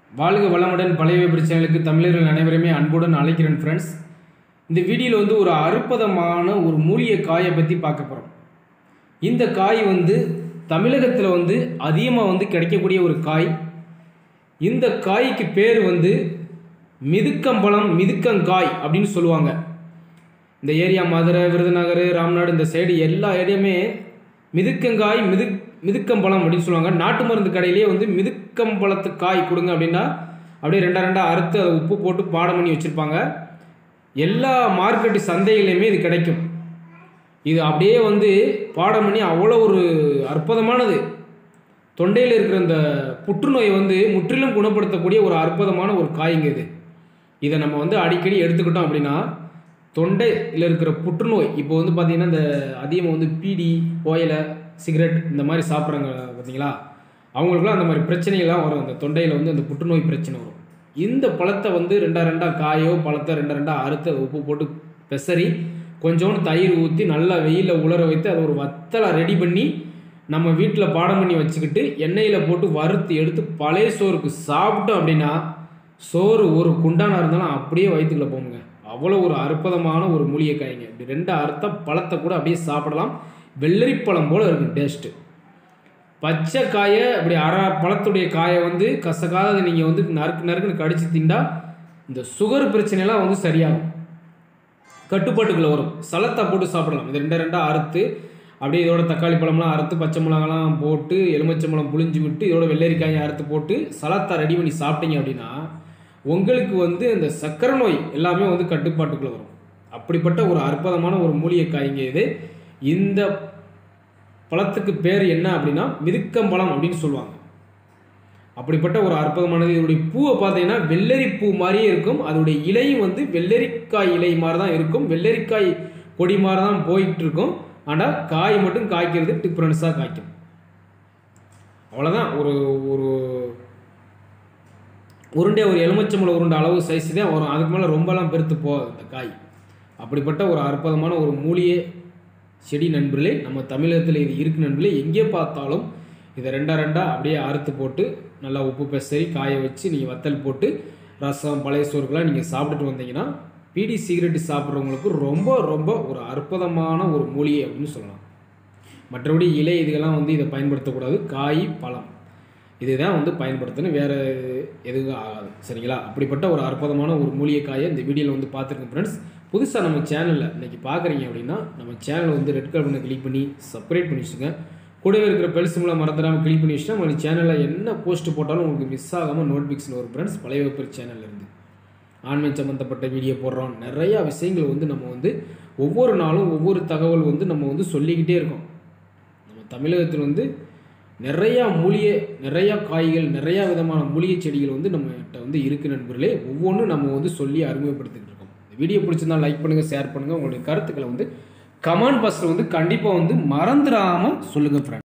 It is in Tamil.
வாழ்க வளமுடன் பழைய பிரச்சனைகளுக்கு தமிழர்கள் அனைவருமே அன்புடன் அழைக்கிறேன் ஃப்ரெண்ட்ஸ் இந்த வீடியோவில் வந்து ஒரு அற்புதமான ஒரு மூலிகை காயை பற்றி பார்க்க போகிறோம் இந்த காய் வந்து தமிழகத்தில் வந்து அதிகமாக வந்து கிடைக்கக்கூடிய ஒரு காய் இந்த காய்க்கு பேர் வந்து மிதுக்கம்பழம் மிதுக்கங்காய் அப்படின்னு சொல்லுவாங்க இந்த ஏரியா மதுரை விருதுநகர் ராம்நாடு இந்த சைடு எல்லா ஏரியாவுமே மிதுக்கங்காய் மிது மிதுக்கம்பழம் அப்படின்னு சொல்லுவாங்க நாட்டு மருந்து கடையிலேயே வந்து மிதுக்கம்பழத்து காய் கொடுங்க அப்படின்னா அப்படியே ரெண்டா ரெண்டா அறுத்து அதை உப்பு போட்டு பாடம் பண்ணி வச்சுருப்பாங்க எல்லா மார்க்கெட்டு சந்தைகளையுமே இது கிடைக்கும் இது அப்படியே வந்து பாடம் பண்ணி அவ்வளோ ஒரு அற்புதமானது தொண்டையில் இருக்கிற இந்த புற்றுநோயை வந்து முற்றிலும் குணப்படுத்தக்கூடிய ஒரு அற்புதமான ஒரு காய்ங்க இது இதை நம்ம வந்து அடிக்கடி எடுத்துக்கிட்டோம் அப்படின்னா தொண்டையில் இருக்கிற புற்றுநோய் இப்போ வந்து பார்த்திங்கன்னா இந்த அதிகமாக வந்து பீடி புயலை சிகரெட் இந்த மாதிரி சாப்பிட்றாங்க பார்த்தீங்களா அவங்களுக்குலாம் அந்த மாதிரி பிரச்சனைகள்லாம் வரும் அந்த தொண்டையில் வந்து அந்த புற்றுநோய் பிரச்சனை வரும் இந்த பழத்தை வந்து ரெண்டா ரெண்டா காயோ பழத்தை ரெண்டா ரெண்டா அறுத்து அதை உப்பு போட்டு பெசரி கொஞ்சோண்டு தயிர் ஊற்றி நல்லா வெயிலில் உலர வைத்து அதை ஒரு வத்தலை ரெடி பண்ணி நம்ம வீட்டில் பாடம் பண்ணி வச்சுக்கிட்டு எண்ணெயில் போட்டு வறுத்து எடுத்து பழைய சோறுக்கு சாப்பிட்டோம் அப்படின்னா சோறு ஒரு குண்டானா இருந்தாலும் அப்படியே வயிற்றுக்குள்ள போகுங்க அவ்வளோ ஒரு அற்புதமான ஒரு மூலிகை காய்ங்க இப்படி ரெண்டு அறுத்த பழத்தை கூட அப்படியே சாப்பிடலாம் வெள்ளரிப்பழம் போல் இருக்கும் டேஸ்ட்டு பச்சை காயை அப்படி அரை பழத்துடைய காயை வந்து கசக்காத நீங்கள் வந்து நறுக்கு நறுக்குன்னு கடிச்சு திண்டா இந்த சுகர் பிரச்சனைலாம் வந்து சரியாகும் கட்டுப்பாட்டுக்குள்ள வரும் சலத்தா போட்டு சாப்பிடலாம் இது ரெண்டா ரெண்டா அறுத்து அப்படியே இதோட தக்காளி பழம்லாம் அறுத்து பச்சை மிளகாலாம் போட்டு எலுமிச்சம்பழம் புளிஞ்சு விட்டு இதோட வெள்ளரிக்காயை அறுத்து போட்டு சலத்தா ரெடி பண்ணி சாப்பிட்டீங்க அப்படின்னா உங்களுக்கு வந்து இந்த சக்கரை நோய் எல்லாமே வந்து கட்டுப்பாட்டுக்குள்ள வரும் அப்படிப்பட்ட ஒரு அற்புதமான ஒரு மூலிகை காய்ங்க இது இந்த பழத்துக்கு பேர் என்ன அப்படின்னா மிதுக்கம்பழம் அப்படின்னு சொல்லுவாங்க அப்படிப்பட்ட ஒரு அற்புதமானது இதனுடைய பூவை பார்த்தீங்கன்னா வெள்ளரி பூ மாதிரியே இருக்கும் அதோடைய இலையும் வந்து வெள்ளரிக்காய் இலை மாதிரி தான் இருக்கும் வெள்ளரிக்காய் கொடி மாதிரி தான் போயிட்டு இருக்கும் ஆனால் காய் மட்டும் காய்க்கிறது டிஃப்ரென்ஸாக காய்க்கும் அவ்வளோதான் ஒரு ஒரு உருண்டை ஒரு எலுமிச்சம்பழம் உருண்டை அளவு சைஸ் தான் வரும் அதுக்கு மேலே ரொம்பலாம் பெருத்து போகாது இந்த காய் அப்படிப்பட்ட ஒரு அற்புதமான ஒரு மூலிகை செடி நண்பர்களே நம்ம தமிழகத்தில் இது இருக்கு நண்பர்களே எங்கே பார்த்தாலும் இதை ரெண்டா ரெண்டா அப்படியே அறுத்து போட்டு நல்லா உப்பு பெசரி காய வச்சு நீங்கள் வத்தல் போட்டு ரசம் பழைய சோறுக்கெல்லாம் நீங்கள் சாப்பிட்டுட்டு வந்தீங்கன்னா பீடி சிகரெட் சாப்பிட்றவங்களுக்கு ரொம்ப ரொம்ப ஒரு அற்புதமான ஒரு மூலிகை அப்படின்னு சொல்லலாம் மற்றபடி இலை இதுக்கெல்லாம் வந்து இதை பயன்படுத்தக்கூடாது காய் பழம் இதுதான் வந்து பயன்படுத்தணும் வேறு எதுவும் ஆகாது சரிங்களா அப்படிப்பட்ட ஒரு அற்புதமான ஒரு மூலிகை காயை இந்த வீடியோவில் வந்து பார்த்துருக்கேன் ஃப்ரெண்ட்ஸ் புதுசாக நம்ம சேனலில் இன்றைக்கி பார்க்குறீங்க அப்படின்னா நம்ம சேனலை வந்து ரெட் கலர் பண்ண கிளிக் பண்ணி சப்ஸ்கிரைப் பண்ணி வச்சுங்க கூடவே இருக்கிற பெல் சிம்மில் மறந்துடாமல் கிளிக் பண்ணி வச்சுன்னா உங்கள் சேனலில் என்ன போஸ்ட் போட்டாலும் உங்களுக்கு மிஸ் ஆகாமல் நோட்டிஃபிகேஷன் வரும் ஃப்ரெண்ட்ஸ் பழைய வகுப்பு சேனல்லேருந்து ஆன்மீக சம்மந்தப்பட்ட வீடியோ போடுறோம் நிறையா விஷயங்கள் வந்து நம்ம வந்து ஒவ்வொரு நாளும் ஒவ்வொரு தகவல் வந்து நம்ம வந்து சொல்லிக்கிட்டே இருக்கோம் நம்ம தமிழகத்தில் வந்து நிறையா மூலிகை நிறையா காய்கள் நிறையா விதமான மூலிகை செடிகள் வந்து நம்மகிட்ட வந்து இருக்கு நண்பர்களே ஒவ்வொன்றும் நம்ம வந்து சொல்லி அறிமுகப்படுத்திக்கிட்டு இருக்கோம் இந்த வீடியோ பிடிச்சிருந்தா லைக் பண்ணுங்கள் ஷேர் பண்ணுங்கள் உங்களுடைய கருத்துக்களை வந்து கமெண்ட் பாக்ஸில் வந்து கண்டிப்பாக வந்து மறந்துடாமல் சொல்லுங்கள் ஃப்ரெண்ட்